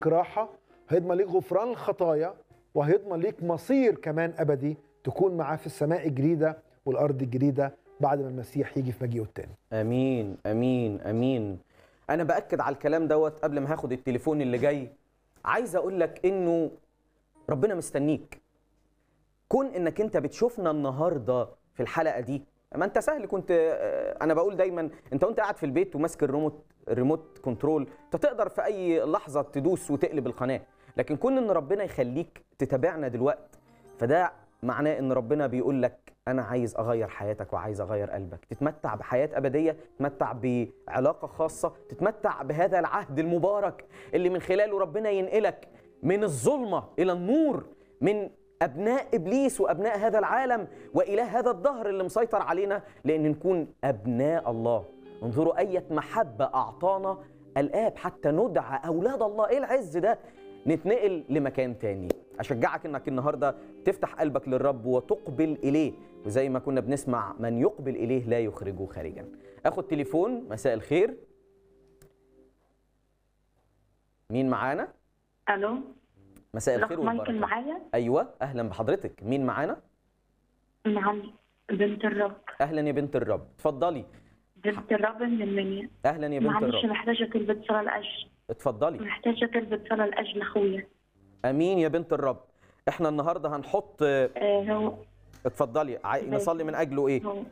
راحه هيضمن ليك غفران الخطايا وهيضمن ليك مصير كمان ابدي تكون معاه في السماء الجديده والارض الجديده بعد ما المسيح يجي في مجيئه الثاني امين امين امين انا باكد على الكلام دوت قبل ما هاخد التليفون اللي جاي عايز اقول لك انه ربنا مستنيك كون انك انت بتشوفنا النهارده في الحلقه دي ما انت سهل كنت آه، انا بقول دايما انت وانت قاعد في البيت وماسك الريموت الريموت كنترول انت تقدر في اي لحظه تدوس وتقلب القناه لكن كون ان ربنا يخليك تتابعنا دلوقتي فده معناه ان ربنا بيقول لك انا عايز اغير حياتك وعايز اغير قلبك تتمتع بحياه ابديه تتمتع بعلاقه خاصه تتمتع بهذا العهد المبارك اللي من خلاله ربنا ينقلك من الظلمه الى النور من ابناء ابليس وابناء هذا العالم والى هذا الدهر اللي مسيطر علينا لان نكون ابناء الله انظروا اية محبه اعطانا الاب حتى ندعى اولاد الله ايه العز ده نتنقل لمكان تاني اشجعك انك النهارده تفتح قلبك للرب وتقبل اليه وزي ما كنا بنسمع من يقبل اليه لا يخرجه خارجا اخد تليفون مساء الخير مين معانا الو مساء الاخ الخير مايكل والبركه معايا ايوه اهلا بحضرتك مين معانا نعم بنت الرب اهلا يا بنت الرب اتفضلي بنت الرب من المنيا اهلا يا بنت معلش الرب محتاجه تلبس صلاه لاجل اتفضلي محتاجه تلبس صلاه لاجل اخويا امين يا بنت الرب احنا النهارده هنحط آه هو اتفضلي عاي- ماشي. نصلي من اجله ايه هو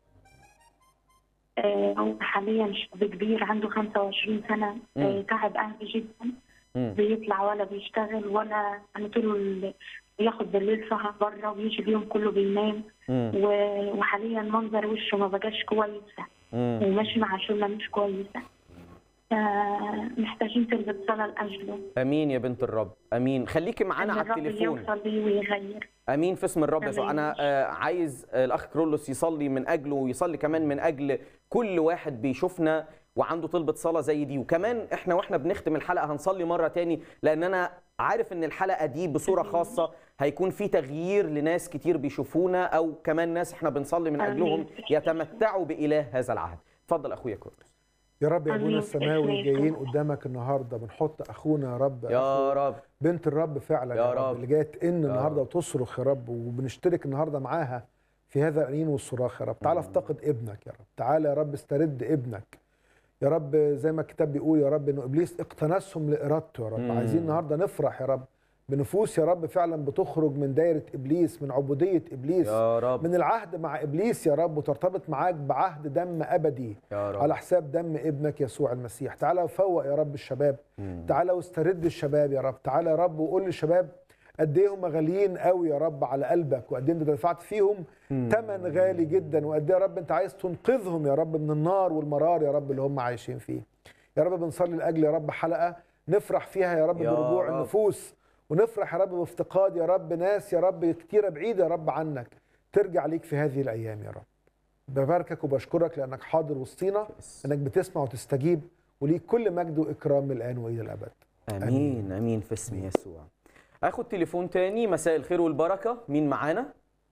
آه هو حاليا شاب كبير عنده 25 سنه آه تعب اهله جدا مم. بيطلع ولا بيشتغل ولا انا طول ال- بياخد بالليل سهر بره ويجي اليوم كله بينام مم. و- وحاليا منظر وشه ما بقاش كويسه مم. وماشي مع شله مش كويسه محتاجين تلبس صلاه لاجله امين يا بنت الرب امين خليكي معانا إن على الرب التليفون يوصل ليه ويغير امين في اسم الرب يسوع آمين. انا آه، عايز آه، الاخ كرولوس يصلي من اجله ويصلي كمان من اجل كل واحد بيشوفنا وعنده طلبة صلاة زي دي وكمان احنا واحنا بنختم الحلقة هنصلي مرة تاني لان انا عارف ان الحلقة دي بصورة خاصة هيكون في تغيير لناس كتير بيشوفونا او كمان ناس احنا بنصلي من آمين. اجلهم يتمتعوا بإله هذا العهد اتفضل اخويا كرولوس يا رب يا ابونا آمين. السماوي آمين. جايين قدامك النهارده بنحط اخونا يا رب يا أخو رب بنت الرب فعلا يا يا, رب, رب. اللي جايه تئن النهارده رب. وتصرخ يا رب وبنشترك النهارده معاها في هذا الانين والصراخ يا رب تعالى افتقد ابنك يا رب تعالى يا رب استرد ابنك يا رب زي ما الكتاب بيقول يا رب انه ابليس اقتنسهم لارادته يا رب مم. عايزين النهارده نفرح يا رب بنفوس يا رب فعلا بتخرج من دايره ابليس من عبوديه ابليس يا رب من العهد مع ابليس يا رب وترتبط معاك بعهد دم ابدي يا رب على حساب دم ابنك يسوع المسيح تعالى وفوق يا رب الشباب مم. تعالى واسترد الشباب يا رب تعالى يا رب وقول للشباب قد ايه هم غاليين قوي يا رب على قلبك وقد ايه انت دفعت فيهم ثمن غالي جدا وقد ايه يا رب انت عايز تنقذهم يا رب من النار والمرار يا رب اللي هم عايشين فيه يا رب بنصلي لاجل يا رب حلقه نفرح فيها يا رب يا برجوع رب. النفوس ونفرح يا رب بافتقاد يا رب ناس يا رب كتيره بعيده يا رب عنك ترجع ليك في هذه الايام يا رب بباركك وبشكرك لانك حاضر وسطينا انك بتسمع وتستجيب وليك كل مجد واكرام من الان والى الابد امين امين في اسم يسوع اخد تليفون تاني مساء الخير والبركه مين معانا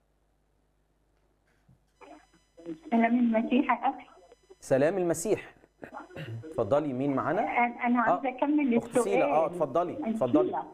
سلام المسيح يا أخي سلام المسيح اتفضلي مين معانا أنا أنا عايزة أكمل اخت سيلا اه السؤال اتفضلي أنت اتفضلي سيلا.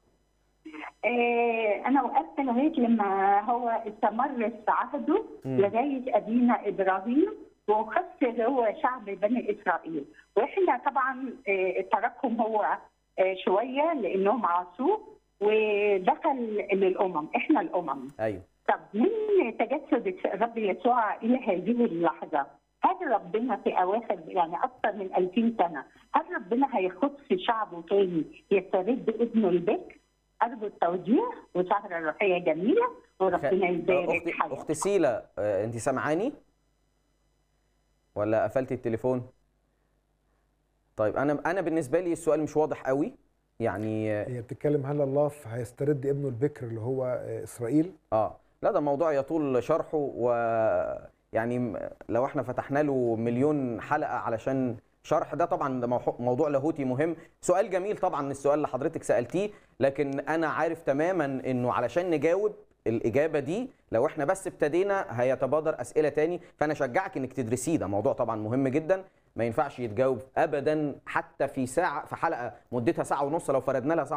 آه، أنا وقفت لغاية لما هو استمر في عهده مم. لغاية أبينا إبراهيم وخص هو شعب بني إسرائيل وإحنا طبعا آه، تركهم هو آه، شوية لأنهم عصوه ودخل للأمم إحنا الأمم ايوه طب من تجسد الرب يسوع الى هذه اللحظه هل ربنا في اواخر يعني اكثر من 2000 سنه هل ربنا هيخص شعبه تاني يسترد ابنه البكر؟ ارجو التوجيه وسهره روحيه جميله وربنا يبارك اختي حياتك اخت سيلا آه، انت سامعاني ولا قفلتي التليفون طيب انا انا بالنسبه لي السؤال مش واضح قوي يعني آه، هي بتتكلم هل الله ف- هيسترد ابنه البكر اللي هو آه، اسرائيل اه لا ده موضوع يطول شرحه و يعني م- لو احنا فتحنا له مليون حلقه علشان شرح ده طبعا ده موحو- موضوع لاهوتي مهم سؤال جميل طبعا السؤال اللي حضرتك سالتيه لكن انا عارف تماما انه علشان نجاوب الاجابه دي لو احنا بس ابتدينا هيتبادر اسئله تاني فانا اشجعك انك تدرسيه ده موضوع طبعا مهم جدا ما ينفعش يتجاوب ابدا حتى في ساعه في حلقه مدتها ساعه ونص لو فردنا لها ساعه